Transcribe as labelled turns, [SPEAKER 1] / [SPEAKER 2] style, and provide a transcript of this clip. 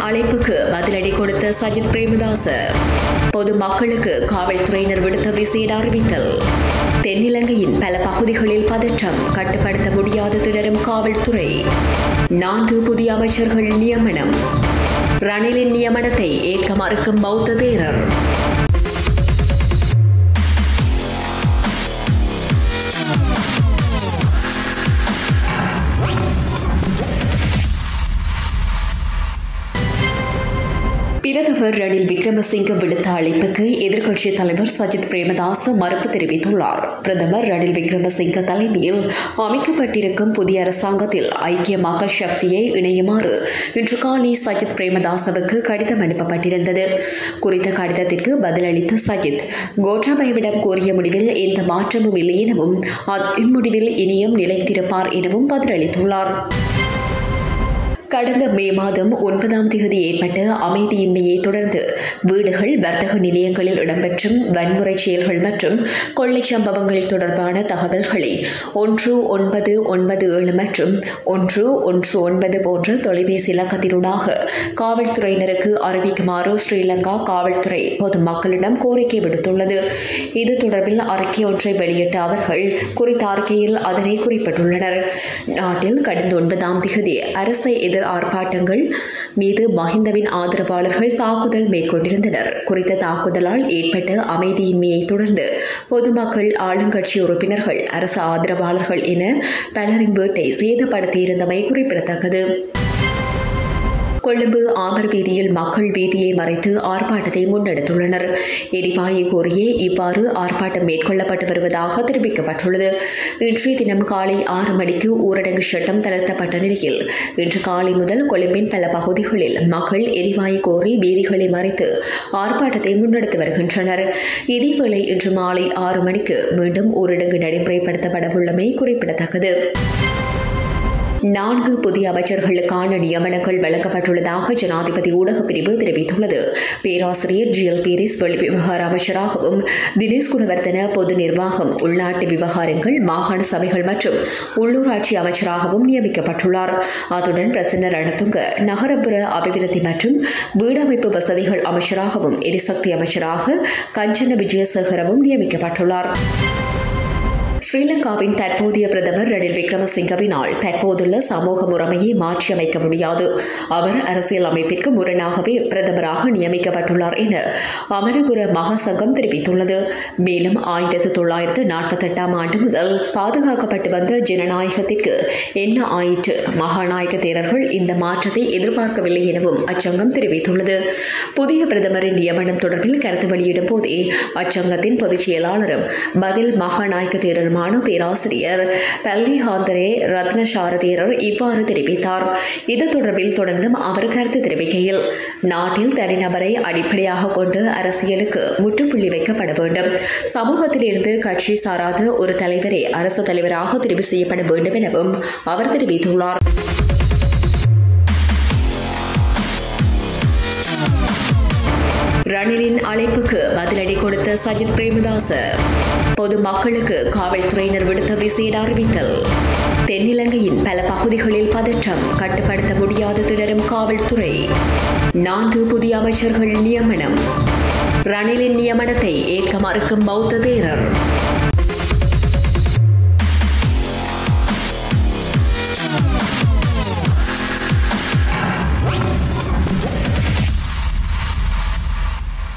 [SPEAKER 1] அழைப்புக்கு பதிலடி கொடுத்த சஜித் பிரேமதாச பொதுமக்களுக்கு காவல்துறையினர் விடுத்த விசேட அறிவித்தல் தென்னிலங்கையின் பல பகுதிகளில் பதற்றம் கட்டுப்படுத்த முடியாது திணறும் காவல்துறை நான்கு புதிய அமைச்சர்கள் நியமனம் ரணிலின் நியமனத்தை ஏற்க மறுக்கும் பௌத்த தேரர் பிரதமர் ரணில் விக்ரமசிங்க விடுத்த அழைப்புக்கு எதிர்க்கட்சித் தலைவர் சஜித் பிரேமதாச மறுப்பு தெரிவித்துள்ளார் பிரதமர் ரணில் விக்ரமசிங்க தலைமையில் அமைக்கப்பட்டிருக்கும் புதிய அரசாங்கத்தில் ஐக்கிய மக்கள் சக்தியை இணையுமாறு இன்று காலை சஜித் பிரேமதாசவுக்கு கடிதம் அனுப்பப்பட்டிருந்தது குறித்த கடிதத்திற்கு பதிலளித்த சஜித் கோட்டாபயவிடம் கோரிய முடிவில் எந்த மாற்றமும் இல்லை எனவும் இம்முடிவில் இனியும் நிலைத்திருப்பார் எனவும் பதிலளித்துள்ளார் கடந்த மே மாதம் ஒன்பதாம் தேதி ஏற்பட்ட அமைதியின்மையை தொடர்ந்து வீடுகள் வர்த்தக நிலையங்களில் இடம்பெற்றும் வன்முறை செயல்கள் மற்றும் கொள்ளை சம்பவங்கள் தொடர்பான தகவல்களை ஒன்று ஒன்பது ஒன்பது ஏழு மற்றும் ஒன்று ஒன்று ஒன்பது போன்ற தொலைபேசி இலக்கத்தினூடாக காவல்துறையினருக்கு அறிவிக்குமாறு ஸ்ரீலங்கா காவல்துறை பொதுமக்களிடம் கோரிக்கை விடுத்துள்ளது இது தொடர்பில் அறிக்கை ஒன்றை வெளியிட்ட அவர்கள் குறித்த அறிக்கையில் அதனை குறிப்பிட்டுள்ளனர் நாட்டில் கடந்த ஒன்பதாம் தேதி அரசை எதிர் எதிர் ஆர்ப்பாட்டங்கள் மீது மஹிந்தவின் ஆதரவாளர்கள் தாக்குதல் மேற்கொண்டிருந்தனர் குறித்த தாக்குதலால் ஏற்பட்ட அமைதியின்மையை தொடர்ந்து பொதுமக்கள் ஆளுங்கட்சி உறுப்பினர்கள் அரசு ஆதரவாளர்கள் என பலரின் வீட்டை சேதப்படுத்தியிருந்தமை குறிப்பிடத்தக்கது கொழும்பு ஆமர் வீதியில் மக்கள் வீதியை மறைத்து ஆர்ப்பாட்டத்தை முன்னெடுத்துள்ளனர் எரிவாயு கோரியே இவ்வாறு ஆர்ப்பாட்டம் மேற்கொள்ளப்பட்டு வருவதாக தெரிவிக்கப்பட்டுள்ளது இன்றைய தினம் காலை ஆறு மணிக்கு ஊரடங்கு சட்டம் தளர்த்தப்பட்ட நிலையில் இன்று காலை முதல் கொழும்பின் பல பகுதிகளில் மக்கள் எரிவாயு கோரி வீதிகளை மறைத்து ஆர்ப்பாட்டத்தை முன்னெடுத்து வருகின்றனர் இதேவேளை இன்று மாலை ஆறு மணிக்கு மீண்டும் ஊரடங்கு நடைமுறைப்படுத்தப்படவுள்ளமை குறிப்பிடத்தக்கது நான்கு புதிய அமைச்சர்களுக்கான நியமனங்கள் வழங்கப்பட்டுள்ளதாக ஜனாதிபதி ஊடகப் பிரிவு தெரிவித்துள்ளது பேராசிரியர் ஜி எல் பீரிஸ் வெளிவிவகார அமைச்சராகவும் தினேஷ் குணவர்த்தன பொது நிர்வாகம் உள்நாட்டு விவகாரங்கள் மாகாண சபைகள் மற்றும் உள்ளூராட்சி அமைச்சராகவும் நியமிக்கப்பட்டுள்ளார் அத்துடன் பிரசன்ன ரணதுங்க நகரப்புற அபிவிருத்தி மற்றும் வீடமைப்பு வசதிகள் அமைச்சராகவும் எரிசக்தி அமைச்சராக கஞ்சன விஜயசேகரவும் நியமிக்கப்பட்டுள்ளார் ஸ்ரீலங்காவின் தற்போதைய பிரதமர் ரணில் விக்ரமசிங்கவினால் தற்போதுள்ள சமூக முறைமையை மாற்றியமைக்க முடியாது அவர் அரசியல் அமைப்பிற்கு முரணாகவே பிரதமராக நியமிக்கப்பட்டுள்ளார் என அமரபுர மகாசங்கம் தெரிவித்துள்ளது மேலும் ஆயிரத்து தொள்ளாயிரத்து நாற்பத்தெட்டாம் ஆண்டு முதல் பாதுகாக்கப்பட்டு வந்த ஜனநாயகத்திற்கு என்ன ஆயிற்று மகாநாயக தேரர்கள் இந்த மாற்றத்தை எதிர்பார்க்கவில்லை எனவும் அச்சங்கம் தெரிவித்துள்ளது புதிய பிரதமரின் நியமனம் தொடர்பில் கருத்து வெளியிடும் போதே அச்சங்கத்தின் பொதுச் செயலாளரும் பதில் மகாநாயக தேரர் பெருமான பேராசிரியர் பல்லிஹாந்தரே ரத்னசாரதேரர் இவ்வாறு தெரிவித்தார் இது தொடர்பில் தொடர்ந்தும் அவர் கருத்து தெரிவிக்கையில் நாட்டில் தனிநபரை அடிப்படையாக கொண்டு அரசியலுக்கு முற்றுப்புள்ளி வைக்கப்பட வேண்டும் சமூகத்திலிருந்து கட்சி சாராத ஒரு தலைவரே அரசு தலைவராக தெரிவு செய்யப்பட வேண்டும் எனவும் அவர் தெரிவித்துள்ளார் ரணிலின் அழைப்புக்கு பதிலடி கொடுத்த சஜித் பிரேமதாச பொதுமக்களுக்கு காவல்துறையினர் விடுத்த விசேட அறிவித்தல் தென்னிலங்கையின் பல பகுதிகளில் பதற்றம் கட்டுப்படுத்த முடியாது திணறும் காவல்துறை நான்கு புதிய அமைச்சர்கள் நியமனம் ரணிலின் நியமனத்தை ஏற்க மறுக்கும் பௌத்த தேரர்